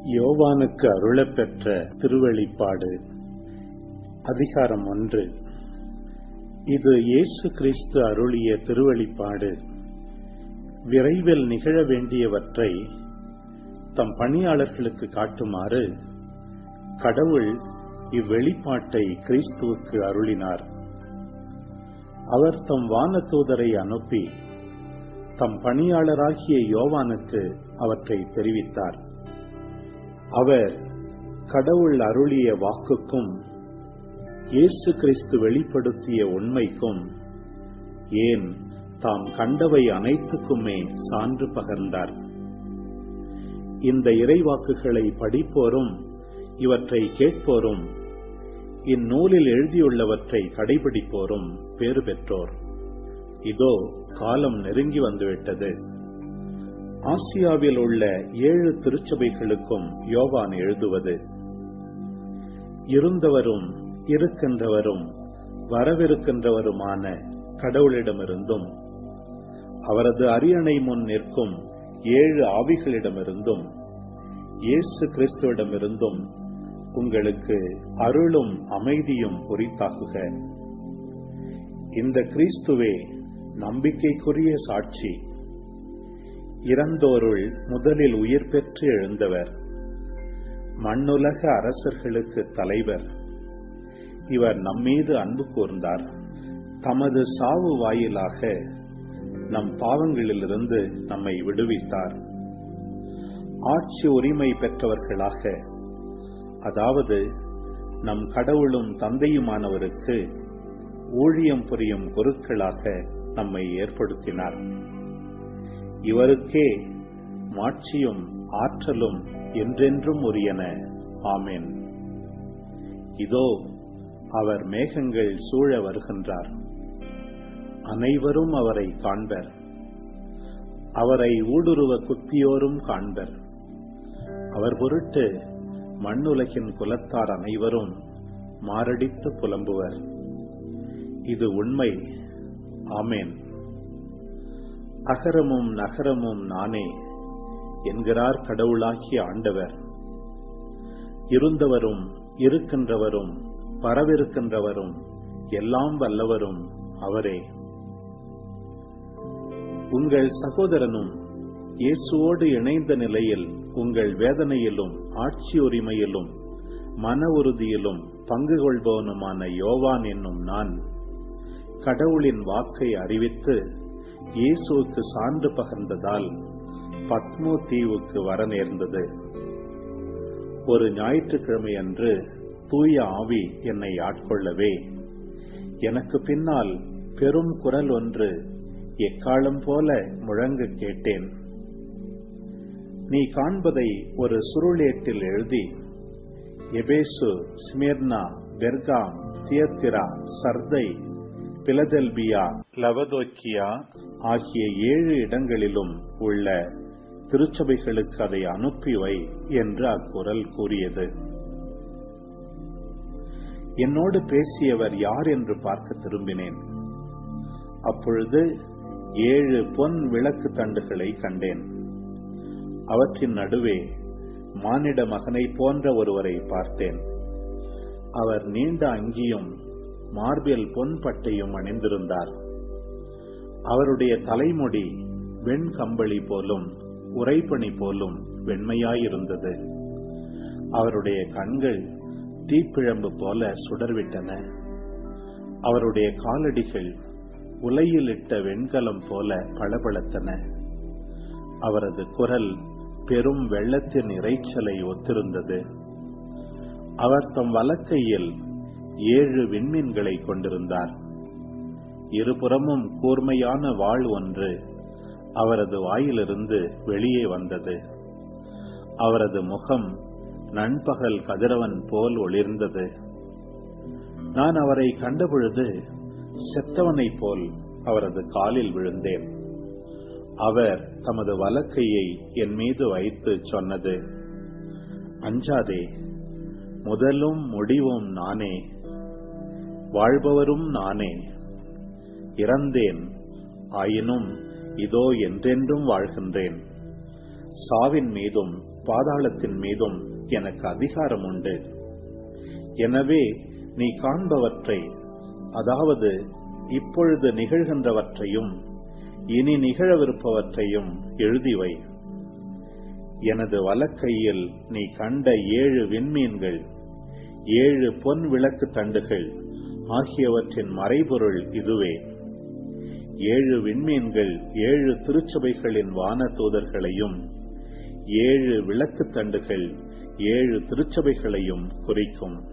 யோவானுக்கு அருளப்பெற்ற திருவெளிப்பாடு அதிகாரம் ஒன்று இது இயேசு கிறிஸ்து அருளிய திருவெளிப்பாடு விரைவில் நிகழ வேண்டியவற்றை தம் பணியாளர்களுக்கு காட்டுமாறு கடவுள் இவ்வெளிப்பாட்டை கிறிஸ்துவுக்கு அருளினார் அவர் தம் வானதூதரை அனுப்பி தம் பணியாளராகிய யோவானுக்கு அவற்றை தெரிவித்தார் அவர் கடவுள் அருளிய வாக்குக்கும் இயேசு கிறிஸ்து வெளிப்படுத்திய உண்மைக்கும் ஏன் தாம் கண்டவை அனைத்துக்குமே சான்று பகர்ந்தார் இந்த இறைவாக்குகளை படிப்போரும் இவற்றை கேட்போரும் இந்நூலில் எழுதியுள்ளவற்றை கடைபிடிப்போரும் பேறு பெற்றோர் இதோ காலம் நெருங்கி வந்துவிட்டது ஆசியாவில் உள்ள ஏழு திருச்சபைகளுக்கும் யோவான் எழுதுவது இருந்தவரும் இருக்கின்றவரும் வரவிருக்கின்றவருமான கடவுளிடமிருந்தும் அவரது அரியணை முன் நிற்கும் ஏழு ஆவிகளிடமிருந்தும் இயேசு கிறிஸ்துவிடமிருந்தும் உங்களுக்கு அருளும் அமைதியும் உரித்தாகுக இந்த கிறிஸ்துவே நம்பிக்கைக்குரிய சாட்சி இறந்தோருள் முதலில் உயிர் பெற்று எழுந்தவர் மண்ணுலக அரசர்களுக்கு தலைவர் இவர் நம்மீது அன்பு கூர்ந்தார் தமது சாவு வாயிலாக நம் பாவங்களிலிருந்து நம்மை விடுவித்தார் ஆட்சி உரிமை பெற்றவர்களாக அதாவது நம் கடவுளும் தந்தையுமானவருக்கு ஊழியம் புரியும் குருக்களாக நம்மை ஏற்படுத்தினார் இவருக்கே மாட்சியும் ஆற்றலும் என்றென்றும் உரியன ஆமேன் இதோ அவர் மேகங்கள் சூழ வருகின்றார் அனைவரும் அவரை காண்பர் அவரை ஊடுருவ குத்தியோரும் காண்பர் அவர் பொருட்டு மண்ணுலகின் குலத்தார் அனைவரும் மாரடித்து புலம்புவர் இது உண்மை ஆமேன் அகரமும் நகரமும் நானே என்கிறார் கடவுளாகிய ஆண்டவர் இருந்தவரும் இருக்கின்றவரும் வரவிருக்கின்றவரும் எல்லாம் வல்லவரும் அவரே உங்கள் சகோதரனும் இயேசுவோடு இணைந்த நிலையில் உங்கள் வேதனையிலும் ஆட்சி உரிமையிலும் மன உறுதியிலும் பங்கு கொள்பவனுமான யோவான் என்னும் நான் கடவுளின் வாக்கை அறிவித்து இயேசுவுக்கு சான்று பகர்ந்ததால் பத்மோ தீவுக்கு வர நேர்ந்தது ஒரு ஞாயிற்றுக்கிழமை அன்று தூய ஆவி என்னை ஆட்கொள்ளவே எனக்கு பின்னால் பெரும் குரல் ஒன்று எக்காலம் போல முழங்க கேட்டேன் நீ காண்பதை ஒரு சுருளேட்டில் எழுதி எபேசு ஸ்மிர்னா பெர்காம் தியத்திரா சர்தை பிலதெல்பியா லவதோக்கியா ஆகிய ஏழு இடங்களிலும் உள்ள திருச்சபைகளுக்கு அதை அனுப்பி வை என்று அக்குரல் கூறியது என்னோடு பேசியவர் யார் என்று பார்க்க திரும்பினேன் அப்பொழுது ஏழு பொன் விளக்கு தண்டுகளை கண்டேன் அவற்றின் நடுவே மானிட மகனை போன்ற ஒருவரை பார்த்தேன் அவர் நீண்ட அங்கியும் மார்பில் பொன் பட்டையும் அணிந்திருந்தார் அவருடைய தலைமுடி வெண்கம்பளி போலும் உரைப்பணி போலும் வெண்மையாயிருந்தது அவருடைய கண்கள் தீப்பிழம்பு போல சுடர்விட்டன அவருடைய காலடிகள் உலையிலிட்ட வெண்கலம் போல பளபளத்தன அவரது குரல் பெரும் வெள்ளத்தின் இறைச்சலை ஒத்திருந்தது அவர் தம் வலக்கையில் ஏழு விண்மீன்களை கொண்டிருந்தார் இருபுறமும் கூர்மையான வாழ் ஒன்று அவரது வாயிலிருந்து வெளியே வந்தது அவரது முகம் நண்பகல் கதிரவன் போல் ஒளிர்ந்தது நான் அவரை கண்டபொழுது செத்தவனைப் போல் அவரது காலில் விழுந்தேன் அவர் தமது வலக்கையை என் மீது வைத்து சொன்னது அஞ்சாதே முதலும் முடிவும் நானே வாழ்பவரும் நானே இறந்தேன் ஆயினும் இதோ என்றென்றும் வாழ்கின்றேன் சாவின் மீதும் பாதாளத்தின் மீதும் எனக்கு அதிகாரம் உண்டு எனவே நீ காண்பவற்றை அதாவது இப்பொழுது நிகழ்கின்றவற்றையும் இனி நிகழவிருப்பவற்றையும் எழுதிவை எனது வலக்கையில் நீ கண்ட ஏழு விண்மீன்கள் ஏழு பொன் விளக்கு தண்டுகள் ஆகியவற்றின் மறைபொருள் இதுவே ஏழு விண்மீன்கள் ஏழு திருச்சபைகளின் வான தூதர்களையும் ஏழு விளக்கு தண்டுகள் ஏழு திருச்சபைகளையும் குறிக்கும்